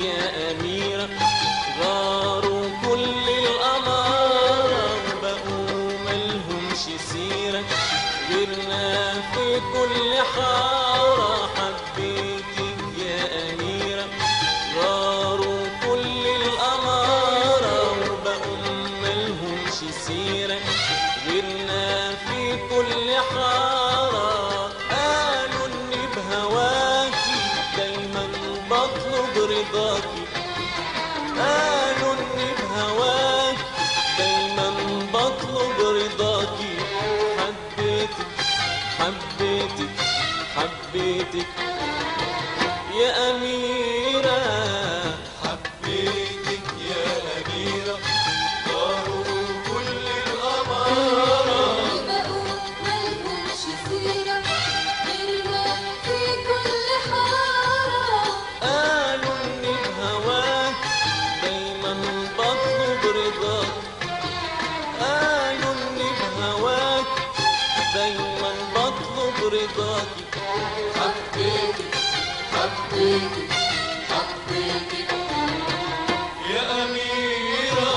يا أميرة غاروا كل الأمارة وبقوا ملهمش سيرة غيرنا في كل حارة حبيتك يا أميرة غاروا كل الأمارة وبقوا ملهمش سيرة غيرنا في كل حارة قالوا إني بهواكي دايما بطلب رضاكي قالوا إني بهواكي دايما بطلب رضاكي حبيتك حبيتك حبيتك يا أميرة حبيتك يا أميرة طاروا كل الأمارة بقوا ملهمش سيرة غيرنا في كل حارة قالوا إني بهواك دايما بطلب رضاك قالوا إني بهواك دايما بطلب رضاك حبيتك حبيتك حبيتك يا أميرة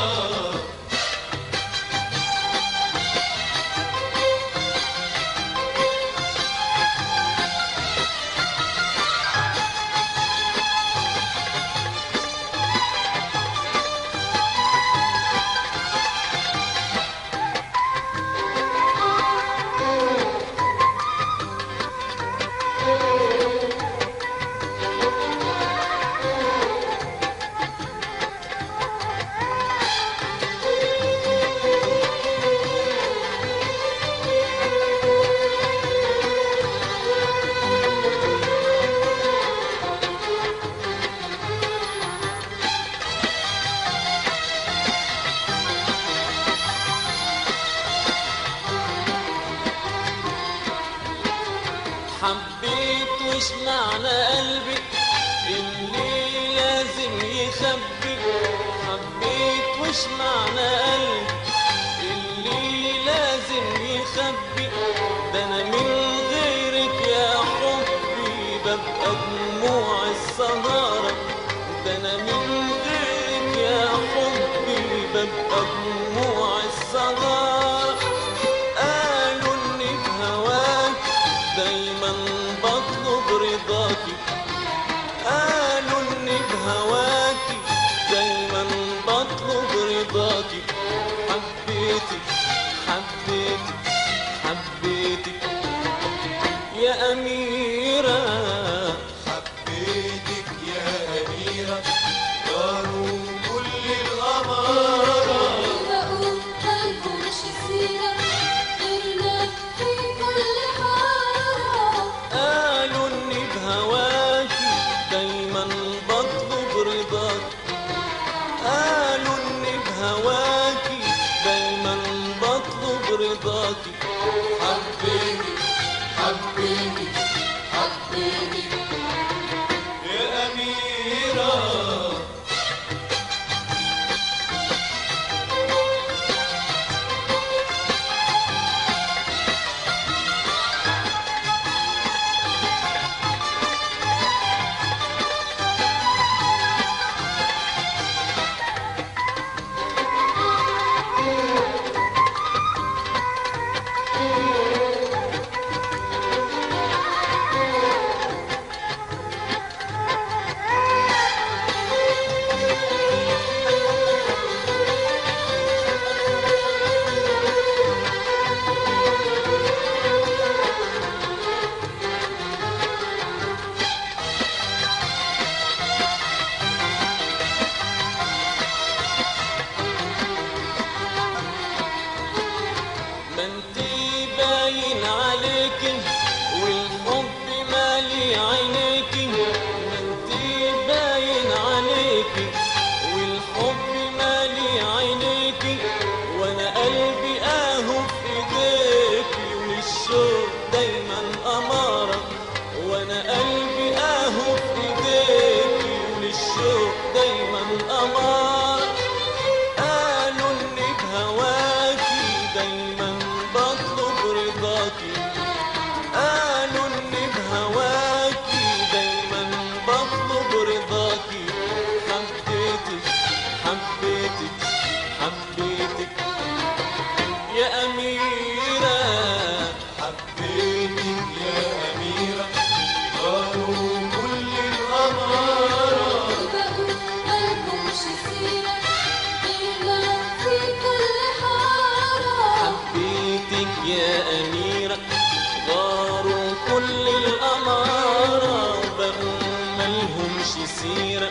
حبيت وش معنى قلبي اللي لازم يخبي حبيت وش معنى قلبي اللي لازم يخبي ده انا من غيرك يا حبي ببقى دموع السهارة ده انا من غيرك يا حبي ببقى دموع السهارة قالوا اني بهواك دايما بطلب رضاكي قالوا اني بهواكي دايما بطلب رضاكي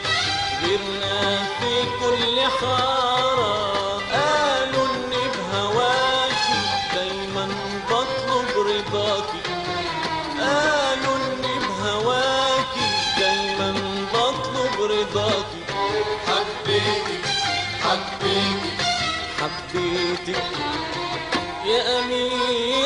غيرنا في كل حارة قالوا إني بهواكي دايما بطلب رضاكي قالوا إني بهواكي دايما بطلب رضاكي حبيتك حبيتك حبيتك يا أميرة